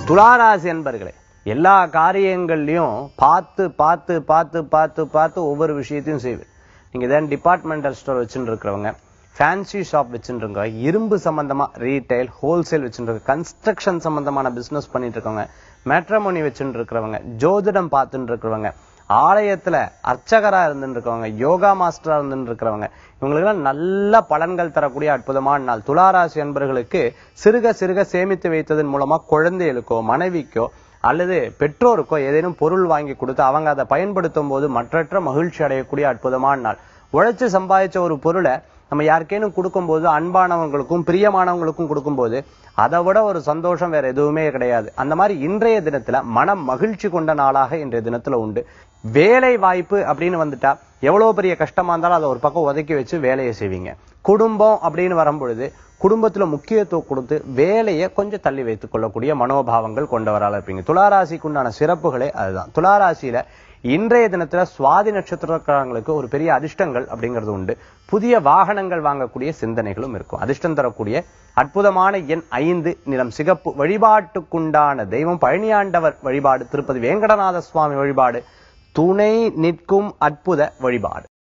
துளாராசி என்பர்களே எல்லா காரியங்கள்லயும் பார்த்து பார்த்து பார்த்து பார்த்து பார்த்து ஒவ்வொரு விஷயத்தையும் செய்வேன் நீங்க தான் டிபார்ட்மெண்டல் ஸ்டோர் வச்சுட்டு இருக்கிறவங்க ஃபேன்சி ஷாப் வச்சுட்டு இருக்கவங்க இரும்பு சம்பந்தமா ரீட்டைல் ஹோல்சேல் வச்சுட்டு இருக்க கன்ஸ்ட்ரக்ஷன் சம்பந்தமான பிசினஸ் பண்ணிட்டு இருக்கவங்க மேட்ரமோனி வச்சுட்டு இருக்கிறவங்க ஜோதிடம் பார்த்துட்டு இருக்கிறவங்க ஆலயத்துல அர்ச்சகரா இருந்துட்டு இருக்கவங்க யோகா மாஸ்டரா இருந்துட்டு இருக்கிறவங்க இவங்களுக்கெல்லாம் நல்ல பலன்கள் தரக்கூடிய அற்புதமான நாள் துளாராசி என்பர்களுக்கு சிறுக சிறுக சேமித்து வைத்ததன் மூலமா குழந்தைகளுக்கோ மனைவிக்கோ அல்லது பெற்றோருக்கோ ஏதேனும் பொருள் வாங்கி கொடுத்து அவங்க அதை பயன்படுத்தும் போது மற்றற்ற மகிழ்ச்சி அடையக்கூடிய அற்புதமான நாள் உழைச்சு சம்பாதிச்ச ஒரு பொருளை நம்ம யாருக்கேனும் கொடுக்கும்போது அன்பானவங்களுக்கும் பிரியமானவங்களுக்கும் கொடுக்கும்போது அதை விட ஒரு சந்தோஷம் வேற எதுவுமே கிடையாது அந்த மாதிரி இன்றைய தினத்துல மனம் மகிழ்ச்சி கொண்ட நாளாக இன்றைய தினத்துல உண்டு வேலை வாய்ப்பு அப்படின்னு வந்துட்டா எவ்வளவு பெரிய கஷ்டமா இருந்தாலும் அதை ஒரு பக்கம் ஒதுக்கி வச்சு வேலையை செய்வீங்க குடும்பம் அப்படின்னு வரும்பொழுது குடும்பத்துல முக்கியத்துவம் கொடுத்து வேலையை கொஞ்சம் தள்ளி வைத்துக் கொள்ளக்கூடிய மனோபாவங்கள் கொண்டவரால இருப்பீங்க துளாராசிக்கு உண்டான சிறப்புகளே அதுதான் துளாராசியில இன்றைய தினத்துல சுவாதி நட்சத்திரக்காரங்களுக்கு ஒரு பெரிய அதிர்ஷ்டங்கள் அப்படிங்கிறது உண்டு புதிய வாகனங்கள் வாங்கக்கூடிய சிந்தனைகளும் இருக்கும் அதிர்ஷ்டம் தரக்கூடிய அற்புதமான எண் ஐந்து நிறம் சிகப்பு வழிபாட்டுக்குண்டான தெய்வம் பழனியாண்டவர் வழிபாடு திருப்பதி வேங்கடநாத சுவாமி வழிபாடு துணை நிற்கும் அற்புத வழிபாடு